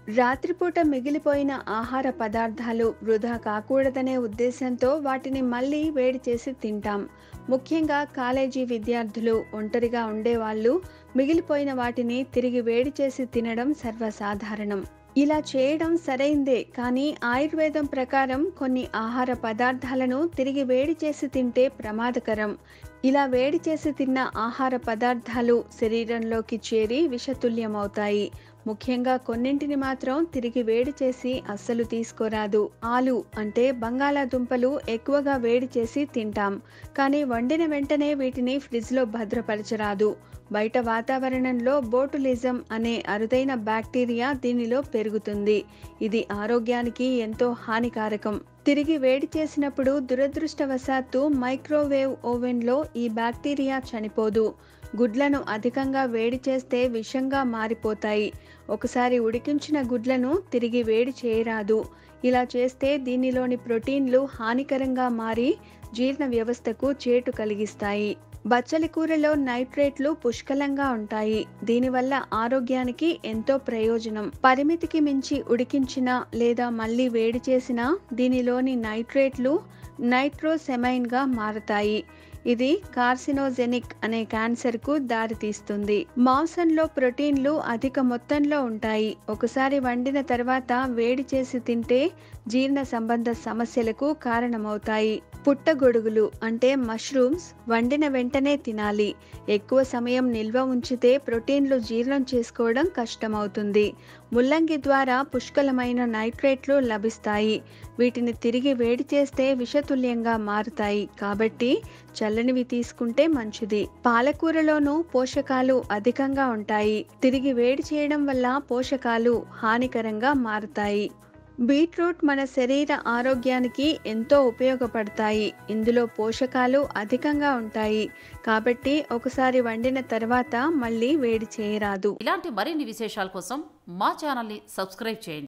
రాత్రిపూట మిగిలిపోయిన ఆహార పదార్థాలు వృధా కాకూడదనే ఉద్దేశంతో వాటిని మళ్ళీ వేడి చేసి తింటాం ముఖ్యంగా కాలేజీ విద్యార్థులు ఒంటరిగా ఉండేవాళ్ళు మిగిలిపోయిన వాటిని తిరిగి వేడి చేసి తినడం సర్వసాధారణం ఇలా చేయడం సరైందే కానీ ఆయుర్వేదం ప్రకారం కొన్ని ఆహార పదార్థాలను తిరిగి వేడి చేసి తింటే ప్రమాదకరం ఇలా వేడి చేసి తిన్న ఆహార పదార్థాలు శరీరంలోకి చేరి విషతుల్యమవుతాయి ముఖ్యంగా కొన్నింటిని మాత్రం తిరిగి వేడి చేసి అస్సలు తీసుకోరాదు ఆలు అంటే బంగాళాదుంపలు ఎక్కువగా వేడి చేసి తింటాం కానీ వండిన వెంటనే వీటిని ఫ్రిడ్జ్లో భద్రపరచరాదు బయట వాతావరణంలో బోటులిజం అనే అరుదైన బ్యాక్టీరియా దీనిలో పెరుగుతుంది ఇది ఆరోగ్యానికి ఎంతో హానికారకం తిరిగి వేడి చేసినప్పుడు దురదృష్టవశాత్తు మైక్రోవేవ్ ఓవెన్లో ఈ బ్యాక్టీరియా చనిపోదు గుడ్లను అధికంగా వేడి చేస్తే విషంగా మారిపోతాయి ఒకసారి ఉడికించిన గుడ్లను తిరిగి వేడి చేయరాదు ఇలా చేస్తే దీనిలోని ప్రోటీన్లు హానికరంగా మారి జీర్ణ వ్యవస్థకు చేటు కలిగిస్తాయి బచ్చలి కూరలో నైట్రేట్లు పుష్కలంగా ఉంటాయి దీనివల్ల ఆరోగ్యానికి ఎంతో ప్రయోజనం పరిమితికి మించి ఉడికించిన లేదా మళ్ళీ వేడి చేసిన దీనిలోని నైట్రేట్లు నైట్రోసెమైన్గా మారతాయి ఇది కార్సినోజెనిక్ అనే క్యాన్సర్కు దారితీస్తుంది మాంసంలో ప్రోటీన్లు అధిక మొత్తంలో ఉంటాయి ఒకసారి వండిన తర్వాత వేడి చేసి తింటే జీర్ణ సంబంధ సమస్యలకు కారణమవుతాయి పుట్టగొడుగులు అంటే మష్రూమ్స్ వండిన వెంటనే తినాలి ఎక్కువ సమయం నిల్వ ఉంచితే ప్రోటీన్లు జీర్ణం చేసుకోవడం కష్టమవుతుంది ముల్లంగి ద్వారా పుష్కలమైన నైట్రేట్లు లభిస్తాయి వీటిని తిరిగి వేడి చేస్తే విషతుల్యంగా మారుతాయి కాబట్టి చల్లనివి తీసుకుంటే మంచిది పాలకూరలోనూ పోషకాలు అధికంగా ఉంటాయి తిరిగి వేడి చేయడం వల్ల పోషకాలు హానికరంగా మారుతాయి బీట్రూట్ మన శరీర ఆరోగ్యానికి ఎంతో ఉపయోగపడతాయి ఇందులో పోషకాలు అధికంగా ఉంటాయి కాబట్టి ఒకసారి వండిన తర్వాత మళ్ళీ వేడి చేయరాదు ఇలాంటి మరిన్ని విశేషాల కోసం మా ఛానల్ని సబ్స్క్రైబ్ చేయండి